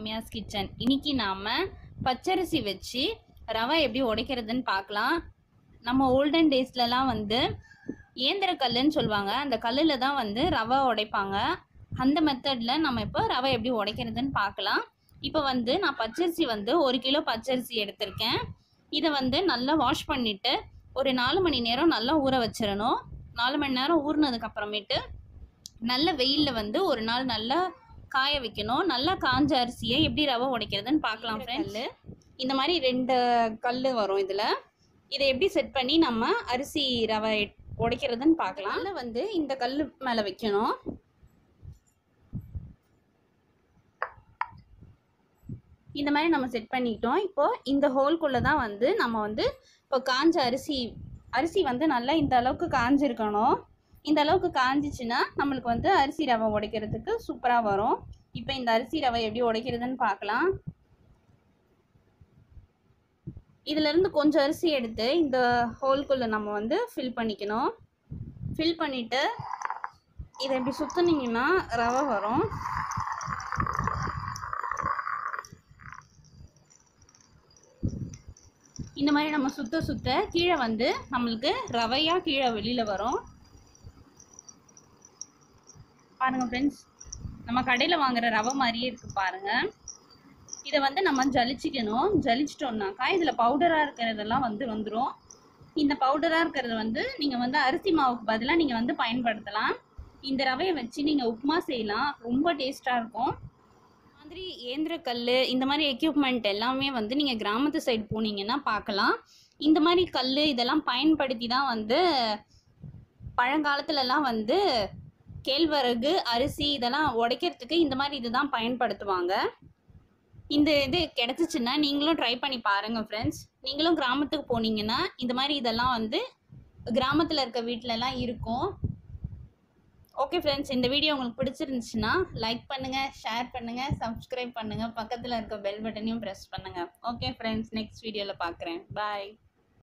Ramya's kitchen இன்னைக்கு நாம பச்சரிசி வச்சு ரவை எப்படி உடைக்கிறதுன்னு பார்க்கலாம் நம்ம ஓல்டன் டேஸ்லலாம் வந்து இயந்திர கல்லுன்னு சொல்லுவாங்க அந்த கல்லில் தான் வந்து ரவை உடைப்பாங்க அந்த மெத்தடில் நம்ம இப்போ ரவை எப்படி உடைக்கிறதுன்னு பார்க்கலாம் இப்போ வந்து நான் பச்சரிசி வந்து ஒரு கிலோ பச்சரிசி எடுத்திருக்கேன் இதை வந்து நல்லா வாஷ் பண்ணிவிட்டு ஒரு நாலு மணி நேரம் நல்லா ஊற வச்சிடணும் நாலு மணி நேரம் ஊறினதுக்கு அப்புறமேட்டு நல்ல வெயிலில் வந்து ஒரு நாள் நல்லா காய வைக்கணும் நல்லா காஞ்ச அரிசியை எப்படி ரவை உடைக்கிறதுன்னு பார்க்கலாம் ஃப்ரெண்ட்ஸ் இந்த மாதிரி ரெண்டு கல் வரும் இதில் இதை எப்படி செட் பண்ணி நம்ம அரிசி ரவை உடைக்கிறதுன்னு பார்க்கலாம் அதில் வந்து இந்த கல் மேலே வைக்கணும் இந்த மாதிரி நம்ம செட் பண்ணிக்கிட்டோம் இப்போ இந்த ஹோல்குள்ளே தான் வந்து நம்ம வந்து இப்போ காஞ்ச அரிசி அரிசி வந்து நல்லா இந்த அளவுக்கு காஞ்சிருக்கணும் இந்த அளவுக்கு காஞ்சிச்சுன்னா நம்மளுக்கு வந்து அரிசி ரவை உடைக்கிறதுக்கு சூப்பராக வரும் இப்போ இந்த அரிசி ரவை எப்படி உடைக்கிறதுன்னு பார்க்கலாம் இதிலேருந்து கொஞ்சம் அரிசி எடுத்து இந்த ஹோல்குள்ளே நம்ம வந்து ஃபில் பண்ணிக்கணும் ஃபில் பண்ணிவிட்டு இதை இப்படி சுற்றுனீங்கன்னா ரவை வரும் இந்த மாதிரி நம்ம சுத்த சுத்த கீழே வந்து நம்மளுக்கு ரவையாக கீழே வெளியில் வரும் பாருங்க ஃப்ரெண்ட்ஸ் நம்ம கடையில் வாங்குற ரவை மாதிரியே இருக்கு பாருங்க இதை வந்து நம்ம ஜலிச்சிக்கணும் ஜலிச்சிட்டோம்னாக்கா இதில் பவுடராக இருக்கிறதெல்லாம் வந்து வந்துடும் இந்த பவுடராக இருக்கிறது வந்து நீங்கள் வந்து அரிசி மாவுக்கு பதிலாக நீங்கள் வந்து பயன்படுத்தலாம் இந்த ரவையை வச்சு நீங்கள் உப்புமா செய்யலாம் ரொம்ப டேஸ்ட்டாக இருக்கும் இந்த மாதிரி இயந்திரக்கல் இந்த மாதிரி எக்யூப்மெண்ட் எல்லாமே வந்து நீங்கள் கிராமத்து சைடு போனீங்கன்னா பார்க்கலாம் இந்த மாதிரி கல் இதெல்லாம் பயன்படுத்தி தான் வந்து பழங்காலத்துலலாம் வந்து கேழ்வரகு அரிசி இதெல்லாம் உடைக்கிறதுக்கு இந்த மாதிரி இதுதான் பயன்படுத்துவாங்க இந்த இது கிடச்சிச்சின்னா நீங்களும் ட்ரை பண்ணி பாருங்கள் ஃப்ரெண்ட்ஸ் நீங்களும் கிராமத்துக்கு போனீங்கன்னா இந்த மாதிரி இதெல்லாம் வந்து கிராமத்தில் இருக்க வீட்டிலலாம் இருக்கும் ஓகே ஃப்ரெண்ட்ஸ் இந்த வீடியோ உங்களுக்கு பிடிச்சிருந்துச்சுன்னா லைக் பண்ணுங்கள் ஷேர் பண்ணுங்கள் சப்ஸ்கிரைப் பண்ணுங்கள் பக்கத்தில் இருக்க பெல் பட்டனையும் ப்ரெஸ் பண்ணுங்கள் ஓகே ஃப்ரெண்ட்ஸ் நெக்ஸ்ட் வீடியோவில் பார்க்குறேன் பாய்